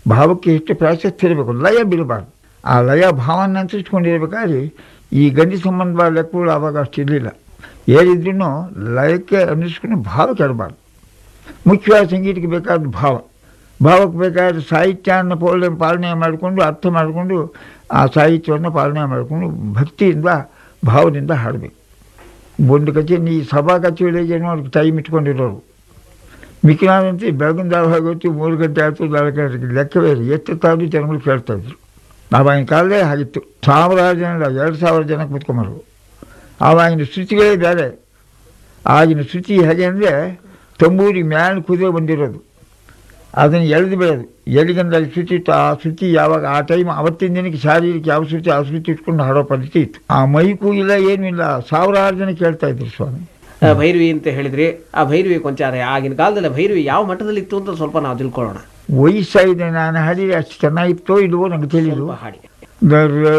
ಭಾವಕ್ಕೆ ಎಷ್ಟು ಪ್ರಾಶಸ್ತ್ಯ ಇರಬೇಕು ಲಯ ಬಿಡಬಾರ್ದು ಆ ಲಯ ಭಾವನ ಅನುಸರಿಸ್ಕೊಂಡಿರ್ಬೇಕಾದ್ರೆ ಈ ಗಂಡಿ ಸಂಬಂಧವಾದ ಲೆಕ್ಕಗಳು ಆವಾಗ ಅಷ್ಟು ಇರಲಿಲ್ಲ ಏನಿದ್ರೂ ಲಯಕ್ಕೆ ಅನುಸರಿಸ್ಕೊಂಡು ಭಾವ ಕೆಡಬಾರ್ದು ಮುಖ್ಯವಾದ ಸಂಗೀತಕ್ಕೆ ಬೇಕಾದ ಭಾವ ಭಾವಕ್ಕೆ ಬೇಕಾದ ಸಾಹಿತ್ಯವನ್ನು ಪೋಲ ಪಾಲನೆ ಮಾಡಿಕೊಂಡು ಅರ್ಥ ಮಾಡಿಕೊಂಡು ಆ ಸಾಹಿತ್ಯವನ್ನು ಪಾಲನೆ ಮಾಡಿಕೊಂಡು ಭಕ್ತಿಯಿಂದ ಭಾವದಿಂದ ಹಾಡಬೇಕು ಒಂದು ಕಚೇರಿ ಈ ಸಭಾ ಕಚೇರಿಗೆ ನೋಡಿ ಟೈಮ್ ಇಟ್ಕೊಂಡಿರೋರು ಮಿಕ್ಕಿನಾದಂತೆ ಬೆಳಗಿನ ಜಾವ ಹೋಗುತ್ತೆ ಮೂರು ಗಂಟೆ ಆಯ್ತು ನಾಲ್ಕು ಗಂಟೆಗೆ ಲೆಕ್ಕವೇ ಇಲ್ಲ ಎಷ್ಟು ತಾವು ಜನಗಳು ಕೇಳ್ತಾ ಇದ್ರು ಆವಾಗಿನ ಕಾಲದೇ ಆಗಿತ್ತು ಸಾವಿರಾರು ಜನ ಇಲ್ಲ, ಎರಡು ಸಾವಿರ ಜನ ಕೂತ್ಕೊಂಬರು ಆವಾಗಿನ ಶ್ರುತಿಗಳೇ ಬೇರೆ ಆಗಿನ ಶ್ರುತಿ ಹೇಗೆ ಅಂದರೆ ತಂಬೂರಿಗೆ ಮ್ಯಾಲೆ ಕುದುರೆ ಬಂದಿರೋದು ಅದನ್ನು ಎಳೆದು ಬಿಡೋದು ಎಲ್ಲಿಗಂದ್ರೆ ಶ್ರುತಿ ಇತ್ತು ಆ ಶ್ರುತಿ ಯಾವಾಗ ಆ ಟೈಮ್ ಅವತ್ತಿನ ದಿನಕ್ಕೆ ಶಾರೀರಿಕ ಯಾವ ಶ್ರುತಿ ಆ ಶ್ರುತಿ ಇಟ್ಕೊಂಡು ಹಾಡೋ ಪದ್ಧತಿ ಇತ್ತು ಆ ಮೈಕೂ ಇಲ್ಲ ಏನೂ ಇಲ್ಲ ಸಾವಿರಾರು ಜನ ಕೇಳ್ತಾ ಇದ್ರು ಸ್ವಾಮಿ ಆ, ಭೈರವಿ ಅಂತ ಹೇಳಿದ್ರಿ ಆ ಭೈರವಿ ಕೊಂಚಾರ ಆಗಿನ ಕಾಲದಲ್ಲಿ ಭೈರವಿ ಯಾವ ಮಟ್ಟದಲ್ಲಿ ಇತ್ತು ಅಂತ ಸ್ವಲ್ಪ ನಾವು ತಿಳ್ಕೊಳ್ಳೋಣ ವಯಸ್ಸಾಗಿದೆ ನಾನು ಹಾಡಿದ್ರೆ ಅಷ್ಟು ಚೆನ್ನಾಗಿತ್ತೋ ಇಲ್ವೋ ನಂಗೆ ತಿಳಿದು ಸ್ವಲ್ಪ ಹಾಡಿ ದರ